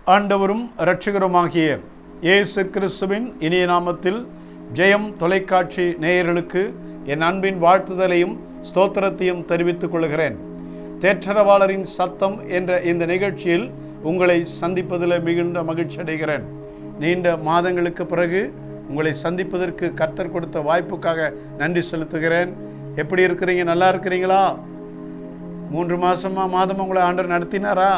ஆண்டவரும் இரட்சகருமாகிய இயேசு கிறிஸ்துவின் இனிய நாமத்தில் ஜெயம் தொலைக்காட்சி நேயர்களுக்கு என் அன்பின் வாழ்த்துதலையும் ஸ்தோத்திரத்தையும் தெரிவித்துக் கொள்கிறேன் தேற்றரவாளரின் சத்தம் என்ற இந்த நிகழ்ச்சியில் உங்களை சந்திப்பதில் மிகுந்த மகிழ்ச்சி அடைகிறேன் நீண்ட மாதங்களுக்கு பிறகு உங்களை சந்திப்பதற்கு கர்த்தர் கொடுத்த வாய்ப்புக்காக நன்றி செலுத்துகிறேன் எப்படி இருக்கிறீங்க நல்லா இருக்கிறீங்களா மூன்று மாசமா மாதம் உங்களை ஆண்டவர் நடத்தினாரா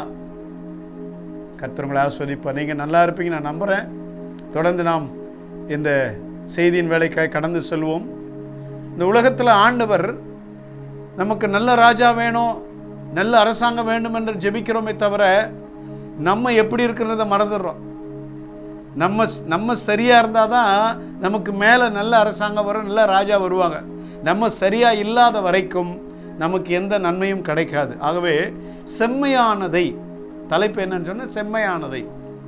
கர்த்தர் உங்களை ஆஸ்வதிப்பார் நீங்கள் நல்லா இருப்பீங்க நான் நம்புகிறேன் தொடர்ந்து நாம் இந்த செய்தியின் வேலைக்காய் கடந்து செல்வோம் இந்த உலகத்தில் ஆண்டவர் நமக்கு நல்ல ராஜா வேணும் நல்ல அரசாங்கம் வேண்டும் என்று ஜெபிக்கிறோமே தவிர நம்ம எப்படி இருக்கிறத மறந்துடுறோம் நம்ம நம்ம சரியாக இருந்தால் தான் நமக்கு மேலே நல்ல அரசாங்கம் வரும் நல்ல ராஜா வருவாங்க நம்ம சரியாக இல்லாத வரைக்கும் நமக்கு எந்த நன்மையும் கிடைக்காது ஆகவே செம்மையானதை தலைப்பு என்னன்னு சொன்னால் செம்மையானதை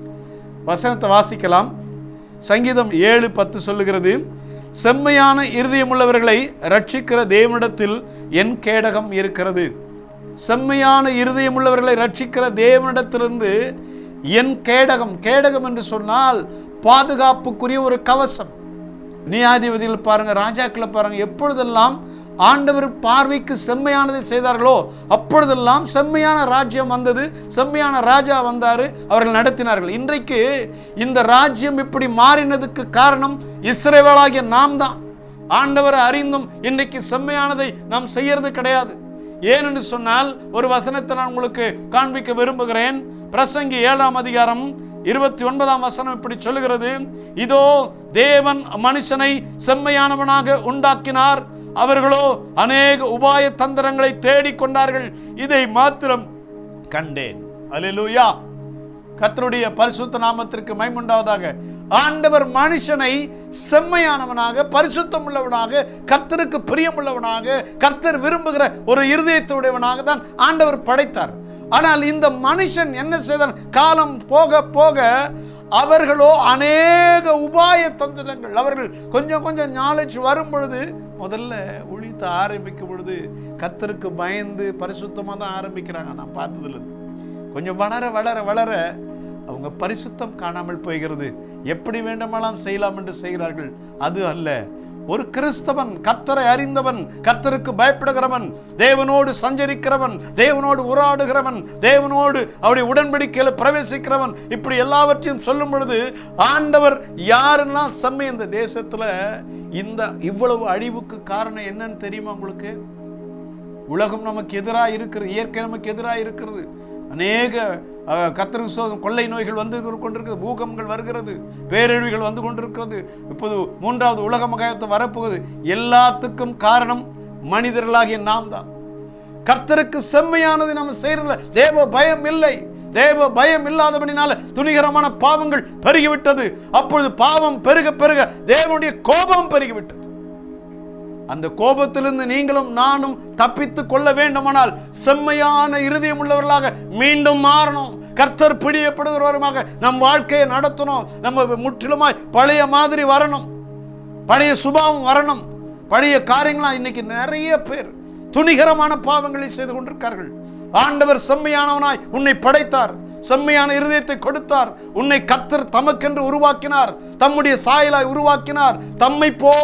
வசனத்தை வாசிக்கலாம் சங்கீதம் ஏழு பத்து சொல்லுகிறது செம்மையான இருதயமுள்ளவர்களை ரட்சிக்கிற தேவனிடத்தில் என் கேடகம் இருக்கிறது செம்மையான இருதயமுள்ளவர்களை ரட்சிக்கிற தேவனிடத்திலிருந்து என் கேடகம் கேடகம் என்று சொன்னால் பாதுகாப்புக்குரிய ஒரு கவசம் நியாதிபதிகள் பாருங்க ராஜாக்களை பாருங்க எப்பொழுதெல்லாம் ஆண்டவர் பார்வைக்கு செம்மையானதை செய்தார்களோ அப்பொழுதெல்லாம் செம்மையான ராஜ்யம் வந்தது செம்மையான ராஜா வந்தாரு அவர்கள் நடத்தினார்கள் இன்றைக்கு இந்த ராஜ்யம் இப்படி மாறினதுக்கு காரணம் இஸ்ரேவேலாகிய நாம் தான் ஆண்டவரை அறிந்தும் இன்றைக்கு செம்மையானதை நாம் செய்யறது கிடையாது ஏனென்று சொன்னால் ஒரு வசனத்தை நான் உங்களுக்கு காண்பிக்க விரும்புகிறேன் பிரசங்கி ஏழாம் அதிகாரம் இருபத்தி ஒன்பதாம் வசனம் இப்படி சொல்லுகிறது இதோ தேவன் மனுஷனை செம்மையானவனாக உண்டாக்கினார் அவர்களோ அநேக உபாய தந்திரங்களை தேடிக்கொண்டார்கள் இதை மாத்திரம் கண்டேன் அல்லேலூயா கர்த்தருடைய பரிசுத்த நாமத்திற்கு மைமுண்டாவதாக ஆண்டவர் மனுஷனை செம்மையானவனாக பரிசுத்தம் உள்ளவனாக கர்த்தருக்கு பிரியமுள்ளவனாக கர்த்தர் விரும்புகிற ஒரு இருதயத்துடையவனாக தான் ஆண்டவர் படைத்தார் ஆனால் இந்த மனுஷன் என்ன செய்தான் காலம் போக போக அவர்களோ அநேக உபாய தந்திரங்கள் அவர்கள் கொஞ்சம் கொஞ்சம் நாலேஜ் வரும் பொழுது முதல்ல ஒழித்து ஆரம்பிக்கும் பொழுது கர்த்தருக்கு பயந்து பரிசுத்தமாக தான் ஆரம்பிக்கிறாங்க நான் பார்த்ததுல இருந்து. கொஞ்சம் வளர வளர வளர அவங்க பரிசுத்தம் காணாமல் போகிறது எப்படி வேண்டுமானாலும் செய்யலாம் என்று செய்கிறார்கள் அது அல்ல ஒரு கிறிஸ்தவன் கர்த்தரை அறிந்தவன் கர்த்தருக்கு பயப்படுகிறவன் தேவனோடு சஞ்சரிக்கிறவன் தேவனோடு உராடுகிறவன் தேவனோடு அவருடைய உடன்படிக்கையில் பிரவேசிக்கிறவன் இப்படி எல்லாவற்றையும் சொல்லும் பொழுது ஆண்டவர் யாரெல்லாம் செம்மை இந்த தேசத்துல இந்த இவ்வளவு அழிவுக்கு காரணம் என்னன்னு தெரியுமா உங்களுக்கு உலகம் நமக்கு எதிராக இருக்கிறது இயற்கை நமக்கு எதிராக இருக்கிறது அநேக அஹ், கத்தருக்கு சோதம் கொள்ளை நோய்கள் வந்து கொண்டிருக்கிறது பூகம்பங்கள் வருகிறது பேரழிவுகள் வந்து கொண்டிருக்கிறது இப்போது மூன்றாவது உலக மகாயத்தை வரப்போகுது எல்லாத்துக்கும் காரணம் மனிதர்களாகிய நாம் தான் கர்த்தருக்கு செம்மையானது நம்ம செய்யறதில்ல தேவ பயம் இல்லை தேவ பயம் இல்லாதபடினால துணிகரமான பாவங்கள் பெருகிவிட்டது அப்பொழுது பாவம் பெருக பெருக தேவனுடைய கோபம் பெருகிவிட்டது அந்த கோபத்திலிருந்து நீங்களும் நானும் தப்பித்து கொள்ள வேண்டுமானால் செம்மையான இருதயம் உள்ளவர்களாக மீண்டும் மாறணும் கர்த்தர் பிடியப்படுகிறவருமாக நம் வாழ்க்கையை நடத்தணும் நம்ம முற்றிலுமாய் பழைய மாதிரி வரணும் பழைய சுபாவம் வரணும் பழைய காரியங்களா இன்னைக்கு நிறைய பேர் துணிகரமான பாவங்களை செய்து கொண்டிருக்கார்கள் ஆண்டவர் செம்மையானவனாய் உன்னை படைத்தார் செம்மையான இருதயத்தை கொடுத்தார் உன்னை கத்தர் தமக்கென்று உருவாக்கினார் தம்முடைய சாயலாய் உருவாக்கினார் தம்மை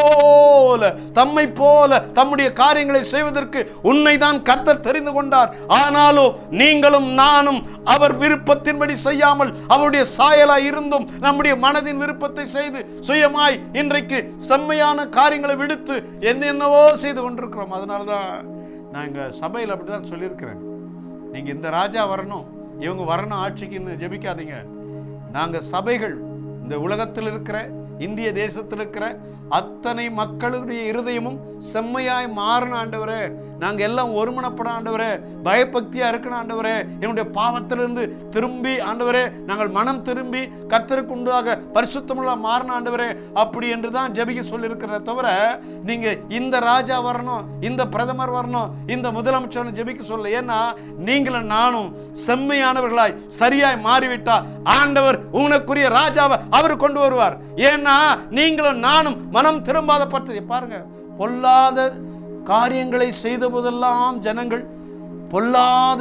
போல தம்மை போல தம்முடைய காரியங்களை செய்வதற்கு உன்னை தான் கத்தர் தெரிந்து கொண்டார் ஆனாலும் நீங்களும் நானும் அவர் விருப்பத்தின்படி செய்யாமல் அவருடைய சாயலாய் இருந்தும் நம்முடைய மனதின் விருப்பத்தை செய்து சுயமாய் இன்றைக்கு செம்மையான காரியங்களை விடுத்து என்னென்னவோ செய்து கொண்டிருக்கிறோம் அதனால தான் நான் எங்கள் சபையில் அப்படி தான் சொல்லியிருக்கிறேன் நீங்கள் இந்த ராஜா வரணும் இவங்க வரணும் ஆட்சிக்குன்னு ஜெபிக்காதீங்க நாங்கள் சபைகள் இந்த உலகத்தில் இருக்கிற இந்திய தேசத்தில் இருக்கிற அத்தனை மக்களுடைய இருதயமும் செம்மையாய் மாறின ஆண்டவரே நாங்கள் எல்லாம் ஒருமனப்பட ஆண்டவரே பயபக்தியாக இருக்கணும் ஆண்டவரே என்னுடைய பாவத்திலிருந்து திரும்பி ஆண்டவரே நாங்கள் மனம் திரும்பி கர்த்தருக்கு உண்டாக பரிசுத்தமுள்ள மாறின ஆண்டவரே அப்படி என்று தான் ஜெபிக்க சொல்லியிருக்கிறத தவிர நீங்கள் இந்த ராஜா வரணும் இந்த பிரதமர் வரணும் இந்த முதலமைச்சர் ஜெபிக்க சொல்ல ஏன்னா நீங்களும் நானும் செம்மையானவர்களாய் சரியாய் மாறிவிட்டா ஆண்டவர் உனக்குரிய ராஜாவை அவர் கொண்டு வருவார் ஏன்னா நீங்களும் நானும் மனம் திரும்பாத பற்றி பாருங்க பொல்லாத காரியங்களை செய்த போதெல்லாம் ஜனங்கள் பொல்லாத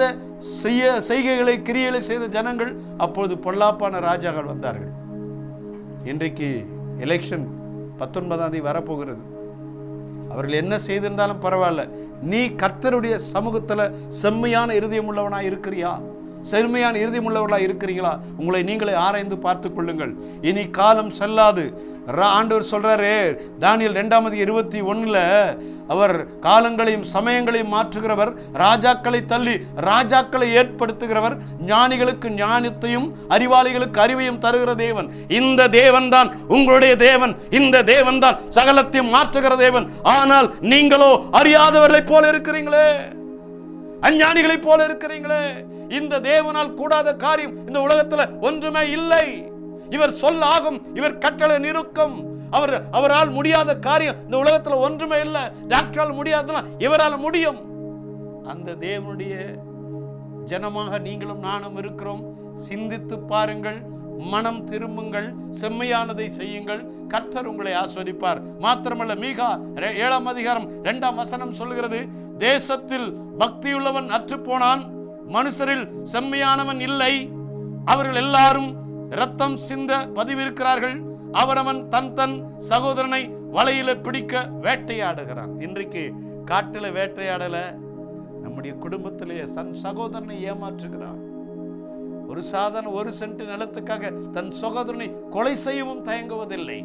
செய்ய செய்கைகளை கிரியைகளை செய்த ஜனங்கள் அப்பொழுது பொல்லாப்பான ராஜாக்கள் வந்தார்கள் இன்றைக்கு எலெக்ஷன் பத்தொன்பதாம் தேதி வரப்போகிறது அவர்கள் என்ன செய்திருந்தாலும் பரவாயில்ல நீ கர்த்தருடைய சமூகத்துல செம்மையான இருதயம் உள்ளவனா இருக்கிறியா செம்மையான இருதயம் உள்ளவர்களா இருக்கிறீங்களா உங்களை நீங்களே ஆராய்ந்து பார்த்துக் கொள்ளுங்கள் இனி காலம் செல்லாது ரா- ஆண்டவர் சொல்றாரு தானியல் ரெண்டாமது இருபத்தி ஒண்ணுல அவர் காலங்களையும் சமயங்களையும் மாற்றுகிறவர் ராஜாக்களை தள்ளி ராஜாக்களை ஏற்படுத்துகிறவர் ஞானிகளுக்கு ஞானத்தையும் அறிவாளிகளுக்கு அறிவையும் தருகிற தேவன் இந்த தேவன் தான் உங்களுடைய தேவன் இந்த தேவன் தான் சகலத்தையும் மாற்றுகிற தேவன் ஆனால் நீங்களோ அறியாதவர்களைப் போல இருக்கிறீங்களே அஞ்ஞானிகளைப் போல இருக்கிறீங்களே இந்த தேவனால் கூடாத காரியம் இந்த உலகத்துல ஒன்றுமே இல்லை இவர் சொல்லாகும் இவர் கட்டளை நிறுக்கும் அவர் அவரால் முடியாத காரியம் இந்த உலகத்துல ஒன்றுமே இல்லை டாக்டரால் முடியாதுன்னா இவரால் முடியும் அந்த தேவனுடைய ஜனமாக நீங்களும் நானும் இருக்கிறோம் சிந்தித்து பாருங்கள் மனம் திரும்புங்கள் செம்மையானதை செய்யுங்கள் கர்த்தர் உங்களை ஆஸ்வதிப்பார் மாத்திரமல்ல மீகா ரெ- ஏழாம் அதிகாரம் இரண்டாம் வசனம் சொல்கிறது தேசத்தில் பக்தியுள்ளவன் அற்றுப்போனான் மனுஷரில் செம்மையானவன் இல்லை அவர்கள் எல்லாரும் இரத்தம் சிந்த பதிவிருக்கிறார்கள் அவரவன் தன் தன் சகோதரனை வலையில பிடிக்க வேட்டையாடுகிறான் இன்றைக்கு காட்டுல வேட்டையாடல நம்முடைய குடும்பத்திலே தன் சகோதரனை ஏமாற்றுகிறான் ஒரு சாதாரண ஒரு சென்ட் நிலத்துக்காக தன் சகோதரனை கொலை செய்யவும் தயங்குவதில்லை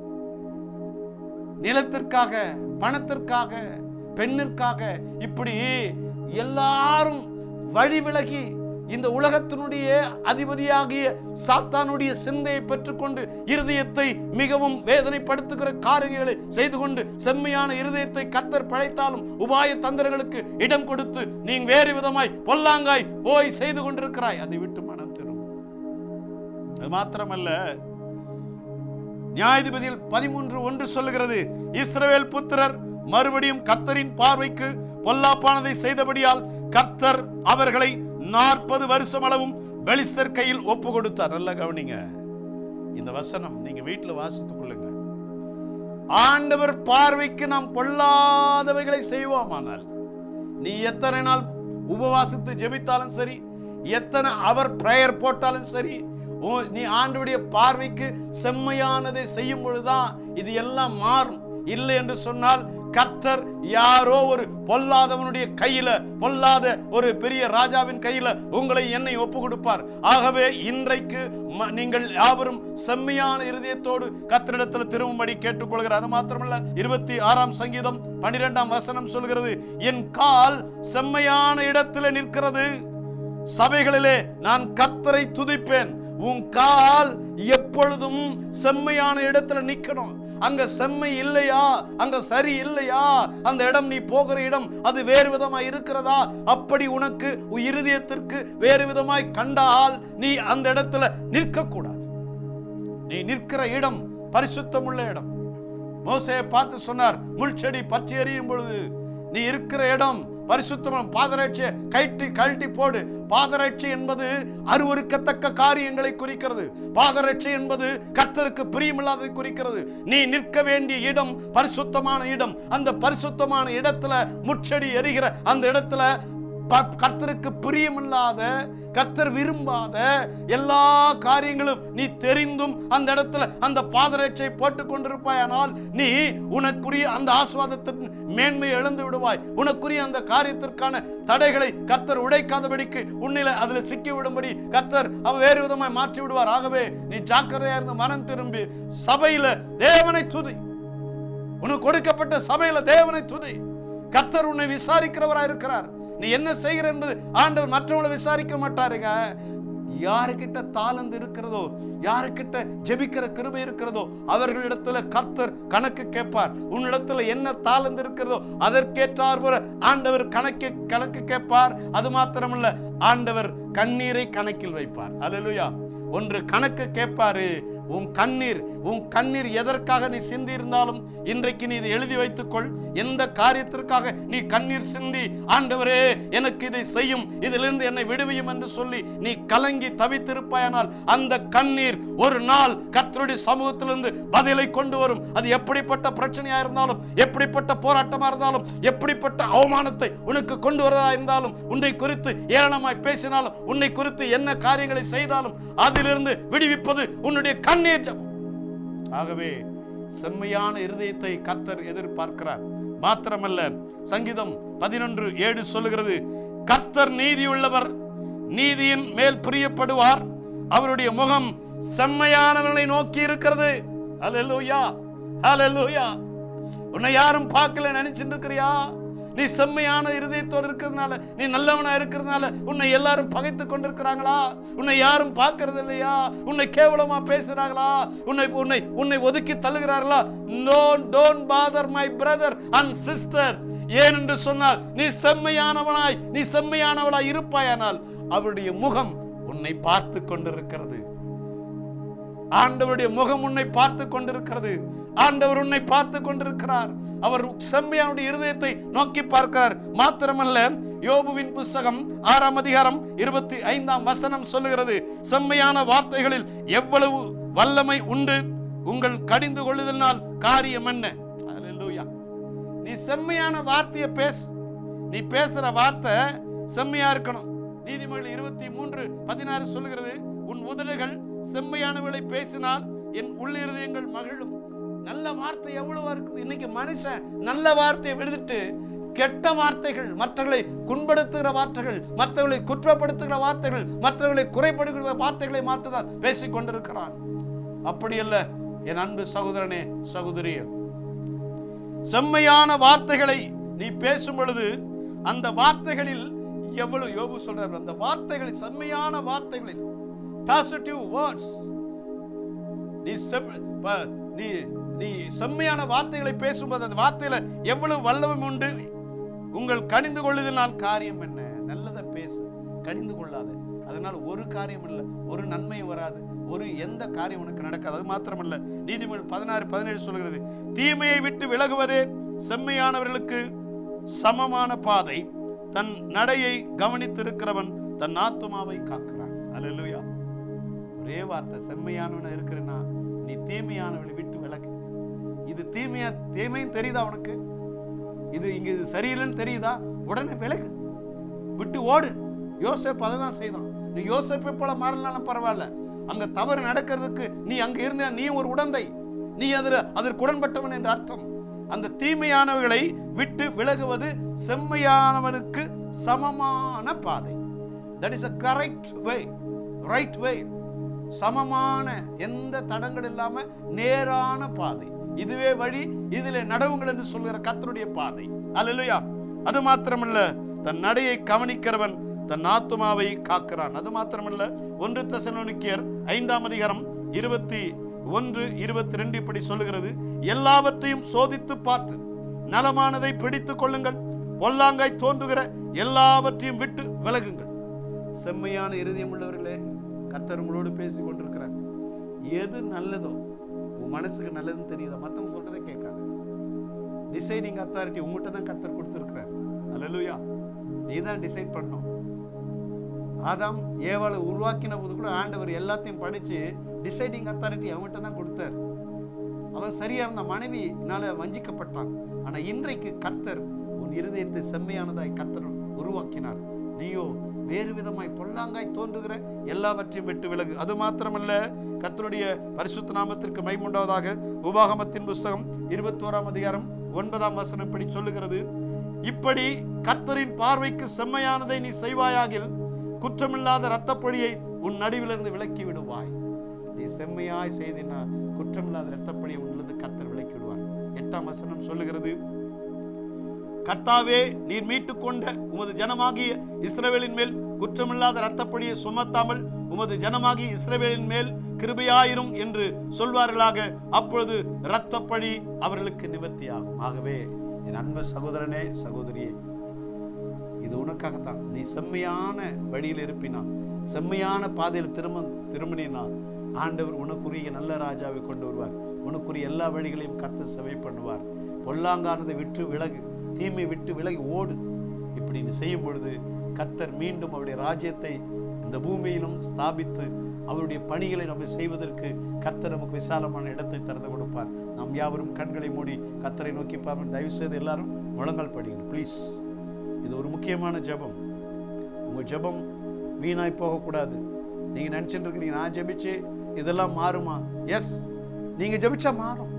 நிலத்திற்காக பணத்திற்காக பெண்ணிற்காக இப்படி எல்லாரும் வழி விலகி இந்த உலகத்தினுடைய அதிபதியாகிய சாத்தானுடைய சிந்தையை பெற்றுக்கொண்டு இருதயத்தை மிகவும் வேதனைப்படுத்துகிற காரியங்களை செய்து கொண்டு செம்மையான இருதயத்தை கர்த்தர் படைத்தாலும் உபாய தந்திரங்களுக்கு இடம் கொடுத்து நீ வேறு விதமாய் பொல்லாங்காய் போய் செய்து கொண்டிருக்கிறாய் அதை விட்டு மனம் திரும்பும் அது மாத்திரமல்ல நியாயாதிபதியில் பதிமூன்று ஒன்று சொல்லுகிறது இஸ்ரவேல் புத்திரர் மறுபடியும் கர்த்தரின் பார்வைக்கு பொல்லாப்பானதை செய்தபடியால் கர்த்தர் அவர்களை நாற்பது வருஷம் அளவும் பெலிஸ்தர் கையில் ஒப்பு கொடுத்தார் நல்லா கவனிங்க இந்த வசனம் நீங்க வீட்டுல வாசித்துக் கொள்ளுங்க ஆண்டவர் பார்வைக்கு நாம் பொல்லாதவைகளை செய்வோமானால் நீ எத்தனை நாள் உபவாசித்து ஜெபித்தாலும் சரி எத்தனை அவர் பிரேயர் போட்டாலும் சரி உ- நீ ஆண்டவருடைய பார்வைக்கு செம்மையானதை செய்யும் பொழுதுதான் இது எல்லாம் மாறும் இல்லை என்று சொன்னால் கர்த்தர் யாரோ ஒரு பொல்லாதவனுடைய கையில பொல்லாத ஒரு பெரிய ராஜாவின் கையில உங்களை என்னை ஒப்பு கொடுப்பார் ஆகவே இன்றைக்கு ம- நீங்கள் யாவரும் செம்மையான இருதயத்தோடு கர்த்தரிடத்தில் திரும்பும்படி கேட்டுக்கொள்கிறார் அது மாத்திரமல்ல இருபத்தி ஆறாம் சங்கீதம் பன்னிரெண்டாம் வசனம் சொல்கிறது என் கால் செம்மையான இடத்தில் நிற்கிறது சபைகளிலே நான் கர்த்தரை துதிப்பேன் உன் கால் எப்பொழுதும் செம்மையான இடத்துல நிக்கணும் அங்க செம்மை இல்லையா அங்க சரி இல்லையா அந்த இடம் நீ போகிற இடம் அது வேறு விதமாய் இருக்கிறதா அப்படி உனக்கு உன் இருதயத்திற்கு வேறு விதமாய் கண்டால் நீ அந்த இடத்துல நிற்க கூடாது நீ நிற்கிற இடம் பரிசுத்தமுள்ள இடம் மோசையை பார்த்து சொன்னார் முள் செடி பற்றி எறியும் பொழுது நீ இருக்கிற இடம் பரிசுத்தம் பாதரட்சியை கழட்டி கழட்டி போடு பாதரட்சி என்பது அருவருக்கத்தக்க காரியங்களை குறிக்கிறது பாதரட்சி என்பது கர்த்தருக்கு பிரியமில்லாததை குறிக்கிறது நீ நிற்க வேண்டிய இடம் பரிசுத்தமான இடம் அந்த பரிசுத்தமான இடத்துல முச்செடி எரிகிற அந்த இடத்துல ப- கர்த்தருக்கு பிரியமில்லாத கர்த்தர் விரும்பாத எல்லா காரியங்களும் நீ தெரிந்தும் அந்த இடத்துல அந்த பாதரட்சை போட்டுக் கொண்டிருப்பாயானால் நீ உனக்குரிய அந்த ஆஸ்வாதத்தின் மேன்மையை இழந்து விடுவாய் உனக்குரிய அந்த காரியத்திற்கான தடைகளை கர்த்தர் உடைக்காதபடிக்கு உன்னில அதுல சிக்கி விடும்படி கர்த்தர் அவ வேறு விதமாய் மாற்றி விடுவார் ஆகவே நீ ஜாக்கிரதையா இருந்து மனம் திரும்பி சபையில தேவனை துதி உனக்கு கொடுக்கப்பட்ட சபையில தேவனை துதி கர்த்தர் உன்னை விசாரிக்கிறவரா இருக்கிறார் நீ என்ன செய்கிற என்பது ஆண்டவர் மற்றவங்களை விசாரிக்க மாட்டாருங்க யாருக்கிட்ட தாளந்து இருக்கிறதோ யாருக்கிட்ட ஜெபிக்கிற கிருபை இருக்கிறதோ அவர்களிடத்துல கர்த்தர் கணக்கு கேட்பார் உன்னிடத்துல என்ன தாளந்து இருக்கிறதோ அதற்கேற்றார் போல ஆண்டவர் கணக்கு கணக்கு கேட்பார் அது மாத்திரமல்ல ஆண்டவர் கண்ணீரை கணக்கில் வைப்பார் அல்லேலூயா ஒன்று கணக்கு கேட்பாரு உன் கண்ணீர் உன் கண்ணீர் எதற்காக நீ சிந்தி இருந்தாலும் இன்றைக்கு நீ இதை எழுதி வைத்துக்கொள் எந்த காரியத்திற்காக நீ கண்ணீர் சிந்தி ஆண்டவரே எனக்கு இதை செய்யும் இதிலிருந்து என்னை விடுவியும் என்று சொல்லி நீ கலங்கி தவித்திருப்பாயானால் அந்த கண்ணீர் ஒரு நாள் கர்த்தருடைய சமூகத்திலிருந்து பதிலை கொண்டு வரும் அது எப்படிப்பட்ட பிரச்சனையா இருந்தாலும் எப்படிப்பட்ட போராட்டமா இருந்தாலும் எப்படிப்பட்ட அவமானத்தை உனக்கு கொண்டு வரதா இருந்தாலும் உன்னை குறித்து ஏளனமாய் பேசினாலும் உன்னை குறித்து என்ன காரியங்களை செய்தாலும் அதிலிருந்து விடுவிப்பது உன்னுடைய கண்ணீர் ஜெபம் ஆகவே செம்மையான இருதயத்தை கர்த்தர் எதிர்பார்க்கிறார் மாத்திரமல்ல சங்கீதம் பதினொன்று ஏழு சொல்லுகிறது கர்த்தர் நீதியுள்ளவர் நீதியின் மேல் பிரியப்படுவார் அவருடைய முகம் செம்மையானவர்களை நோக்கி இருக்கிறது ஹalleluya ஹalleluya உன்னை யாரும் பார்க்கல நினைச்சிட்டு இருக்கிறியா நீ செம்மையான இருதயத்தோடு இருக்கிறதுனால நீ நல்லவனா இருக்கிறதுனால உன்னை எல்லாரும் பகைத்து கொண்டிருக்கிறாங்களா உன்னை யாரும் பார்க்கறது இல்லையா உன்னை கேவலமா பேசுறாங்களா உன்னை உன்னை உன்னை ஒதுக்கி தள்ளுகிறார்களா no don't bother my brother and sisters ஏனென்று சொன்னால் நீ செம்மையானவனாய் நீ செம்மையானவளாய் இருப்பாயானால் அவருடைய முகம் உன்னை பார்த்து கொண்டிருக்கிறது ஆண்டவருடைய முகம் உன்னை பார்த்து கொண்டிருக்கிறது ஆண்டவர் உன்னை பார்த்து கொண்டிருக்கிறார் அவர் செம்மையானுடைய இருதயத்தை நோக்கி பார்க்கிறார் மாத்திரமல்ல யோபுவின் புஸ்தகம் ஆறாம் அதிகாரம் இருபத்தி ஐந்தாம் வசனம் சொல்லுகிறது செம்மையான வார்த்தைகளில் எவ்வளவு வல்லமை உண்டு உங்கள் கடிந்து கொள்ளுதலினால் காரியம் என்ன அல்லேலூயா நீ செம்மையான வார்த்தையை பேசு நீ பேசுற வார்த்தை செம்மையா இருக்கணும் நீதிமொழி இருபத்தி மூன்று பதினாறு சொல்லுகிறது உன் உதடுகள் செம்மையானவர்களை பேசினால் என் உள்ளிருதயங்கள் மகிழும் நல்ல வார்த்தை எவ்வளவா இருக்குது இன்னைக்கு மனுஷன் நல்ல வார்த்தையை விடுத்துட்டு கெட்ட வார்த்தைகள் மற்றவர்களை குண்படுத்துகிற வார்த்தைகள் மற்றவர்களை குற்றப்படுத்துகிற வார்த்தைகள் மற்றவர்களை குறைபடுகிற வார்த்தைகளை மாற்றுதான் பேசிக் கொண்டிருக்கிறான் அப்படி அல்ல என் அன்பு சகோதரனே சகோதரியே செம்மையான வார்த்தைகளை நீ பேசும் பொழுது அந்த வார்த்தைகளில் எவ்வளவு யோபு சொல்றார் அந்த வார்த்தைகளில் செம்மையான வார்த்தைகளில் பாசிட்டிவ் வேர்ட்ஸ் நீ செம்- ப- நீ நீ செம்மையான வார்த்தைகளை பேசும்போது அந்த வார்த்தையில எவ்வளவு வல்லவம் உண்டு உங்கள் கணிந்து கொள்ளுதனால் காரியம் என்ன நல்லதை பேசு கணிந்து கொள்ளாத அதனால ஒரு காரியம் இல்லை ஒரு நன்மையும் வராது ஒரு எந்த காரியம் உனக்கு நடக்காது அது மாத்திரமல்ல நீதிமொழி பதினாறு பதினேழு சொல்கிறது தீமையை விட்டு விலகுவதே செம்மையானவர்களுக்கு சமமான பாதை தன் நடையை கவனித்திருக்கிறவன் தன் ஆத்துமாவை காக்கிறான் அல்லேலூயா ஒரே வார்த்தை செம்மையானவன இருக்கிறனா நீ தீமையானவளை விட்டு விலகு இது தீமையா தீமையும் தெரியுதா உனக்கு இது இங்க இது சரியில்லைன்னு தெரியுதா உடனே விலகு விட்டு ஓடு யோசேப்பு அதை தான் செய்தான் நீ யோசேப்பை போல மாறலாம் பரவாயில்ல அங்க தவறு நடக்கிறதுக்கு நீ அங்க இருந்த நீ ஒரு உடந்தை நீ அதில் அதற்கு உடன்பட்டவன் என்ற அர்த்தம் அந்த தீமையானவர்களை விட்டு விலகுவது செம்மையானவனுக்கு சமமான பாதை that is a correct way right way சமமான எந்த தடங்கள் இல்லாம நேரான பாதை இதுவே வழி இதிலே நடவுங்கள் என்று சொல்கிற கர்த்தருடைய பாதை அல்லேலூயா அது மாத்திரமல்ல தன் நடையை கவனிக்கிறவன் தன் ஆத்துமாவை காக்கிறான் அது மாத்திரமல்ல ஒன்று தெசலோனிக்கேயர் ஐந்தாம் அதிகாரம் இருபத்தி ஒன்று இருபத்தி ரெண்டு இப்படி சொல்லுகிறது எல்லாவற்றையும் சோதித்து பார்த்து நலமானதை பிடித்துக் கொள்ளுங்கள் பொல்லாங்காய் தோன்றுகிற எல்லாவற்றையும் விட்டு விலகுங்கள் செம்மையான இருதயம் உள்ளவர்களே கர்த்தர் உங்களோடு பேசி கொண்டிருக்கிறார் எது நல்லதோ உன் மனசுக்கு நல்லதுன்னு தெரியுதா மத்தவங்க சொல்றதை கேட்காத டிசைடிங் அத்தாரிட்டி உங்ககிட்ட தான் கர்த்தர் கொடுத்துருக்கிறார் அல்லேலூயா நீ தான் டிசைட் பண்ணணும் ஆதாம் ஏவாளை உருவாக்கின போது கூட ஆண்டவர் எல்லாத்தையும் படிச்சு டிசைடிங் அத்தாரிட்டி அவங்ககிட்ட தான் கொடுத்தார் அவன் சரியா இருந்த மனைவினால வஞ்சிக்கப்பட்டான் ஆனா இன்றைக்கு கர்த்தர் உன் இருதயத்தை செம்மையானதாய் கர்த்தர் உருவாக்கினார் நீயோ வேறு விதமாய் பொல்லாங்காய் தோன்றுகிற எல்லாவற்றையும் விட்டு விலகு அது மாத்திரமல்ல கர்த்தருடைய பரிசுத்த நாமத்திற்கு மைமுண்டாவதாக உபாகமத்தின் புஸ்தகம் இருபத்தோராம் அதிகாரம் ஒன்பதாம் வசனம் இப்படி சொல்லுகிறது இப்படி கர்த்தரின் பார்வைக்கு செம்மையானதை நீ செய்வாயாகில் குற்றமில்லாத இரத்தப்பொழியை உன் நடுவிலிருந்து விலக்கி விடுவாய் நீ செம்மையாய் செய்தினா குற்றமில்லாத இரத்தப்பழியை உன்னிலிருந்து கர்த்தர் விலக்கி விடுவார் எட்டாம் வசனம் சொல்லுகிறது கர்த்தாவே நீர் மீட்டுக் கொண்ட உமது ஜனமாகிய இஸ்ரவேலின் மேல் குற்றமில்லாத இரத்தப்பழியை சுமத்தாமல் உமது ஜனமாகிய இஸ்ரவேலின் மேல் கிருபையாயிரும் என்று சொல்வார்களாக அப்பொழுது இரத்தப்பழி அவர்களுக்கு நிவர்த்தியாகும் ஆகவே என் அன்பு சகோதரனே சகோதரியே இது உனக்காகத்தான் நீ செம்மையான வழியில் இருப்பினா செம்மையான பாதையில் திரும்ப திரும்பினா ஆண்டவர் உனக்குரிய நல்ல ராஜாவை கொண்டு வருவார் உனக்குரிய எல்லா வழிகளையும் கர்த்தர் செவை பண்ணுவார் பொல்லாங்கானதை விட்டு விலகு தீமை விட்டு விலகி ஓடு இப்படி நீ செய்யும் பொழுது கர்த்தர் மீண்டும் அவருடைய ராஜ்யத்தை இந்த பூமியிலும் ஸ்தாபித்து அவருடைய பணிகளை நம்ம செய்வதற்கு கர்த்தர் நமக்கு விசாலமான இடத்தை திறந்து கொடுப்பார் நாம் யாவரும் கண்களை மூடி கர்த்தரை நோக்கி பார்ப்போம் தயவு செய்து எல்லாரும் முழங்கால் படிங்க ப்ளீஸ் இது ஒரு முக்கியமான ஜெபம் உங்க ஜெபம் வீணாய் போகக்கூடாது நீங்க நினைச்சிட்டு இருக்கிறீங்க நான் ஜெபிச்சு இதெல்லாம் மாறுமா எஸ் நீங்க ஜெபிச்சா மாறும்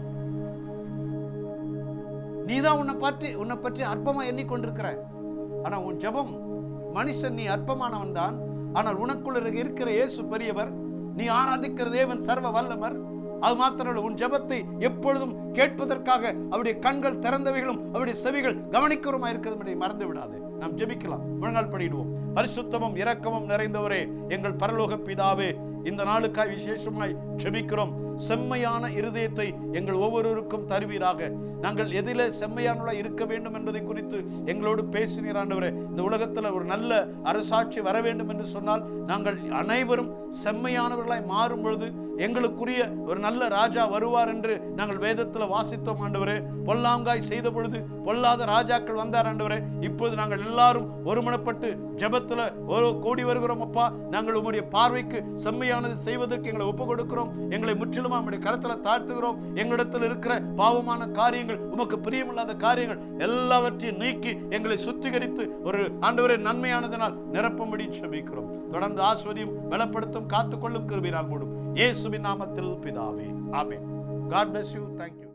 நீதான் உன்னை பற்றி உன்னை பற்றி அற்பமா எண்ணிக்கொண்டிருக்கிற ஆனா உன் ஜெபம் மனுஷன் நீ அற்பமானவன் தான் ஆனால் உனக்குள்ள இருக்கிற இயேசு பெரியவர் நீ ஆராதிக்கிற தேவன் சர்வ வல்லமர் அது மாத்திரமல்ல உன் ஜெபத்தை எப்பொழுதும் கேட்பதற்காக அவருடைய கண்கள் திறந்தவைகளும் அவருடைய செவிகள் கவனிக்கிறோமா இருக்கிறது என்பதை மறந்து விடாது நாம் ஜெபிக்கலாம் முழங்கால் படிடுவோம் பரிசுத்தமும் இரக்கமும் நிறைந்தவரே எங்கள் பரலோக பிதாவே இந்த நாளுக்காய் விசேஷமாய் ஜெபிக்கிறோம் செம்மையான இருதயத்தை எங்கள் ஒவ்வொருவருக்கும் தருவீராக நாங்கள் எதில செம்மையானவர்களாய் இருக்க வேண்டும் என்பதை குறித்து எங்களோடு பேசினீர் ஆண்டவரே இந்த உலகத்தில் ஒரு நல்ல அரசாட்சி வர வேண்டும் என்று சொன்னால் நாங்கள் அனைவரும் செம்மையானவர்களாய் மாறும் பொழுது எங்களுக்குரிய ஒரு நல்ல ராஜா வருவார் என்று நாங்கள் வேதத்தில் வாசித்தோம் ஆண்டவரே பொல்லாங்காய் செய்த பொழுது பொல்லாத ராஜாக்கள் வந்தார் ஆண்டவரே இப்போது நாங்கள் எல்லாரும் ஒருமனப்பட்டு ஜெபத்தில் ஒரு கூடி வருகிறோம் அப்பா நாங்கள் உம்முடைய பார்வைக்கு செம்மையானது செய்வதற்கு எங்களை ஒப்பு கொடுக்கிறோம் எங்களை முற்றிலுமா உம்முடைய கரத்தில் தாழ்த்துகிறோம் எங்களிடத்தில் இருக்கிற பாவமான காரியங்கள் உமக்கு பிரியமில்லாத காரியங்கள் எல்லாவற்றையும் நீக்கி எங்களை சுத்திகரித்து ஒரு ஆண்டவரே நன்மையானதனால் நிரப்பும்படி செபிக்கிறோம் தொடர்ந்து ஆஸ்வதியும் பலப்படுத்தும் காத்துக்கொள்ளும் கிருபினால் மூடும் இயேசுவின் நாமத்தில் பிதாவே ஆமென் God bless you thank you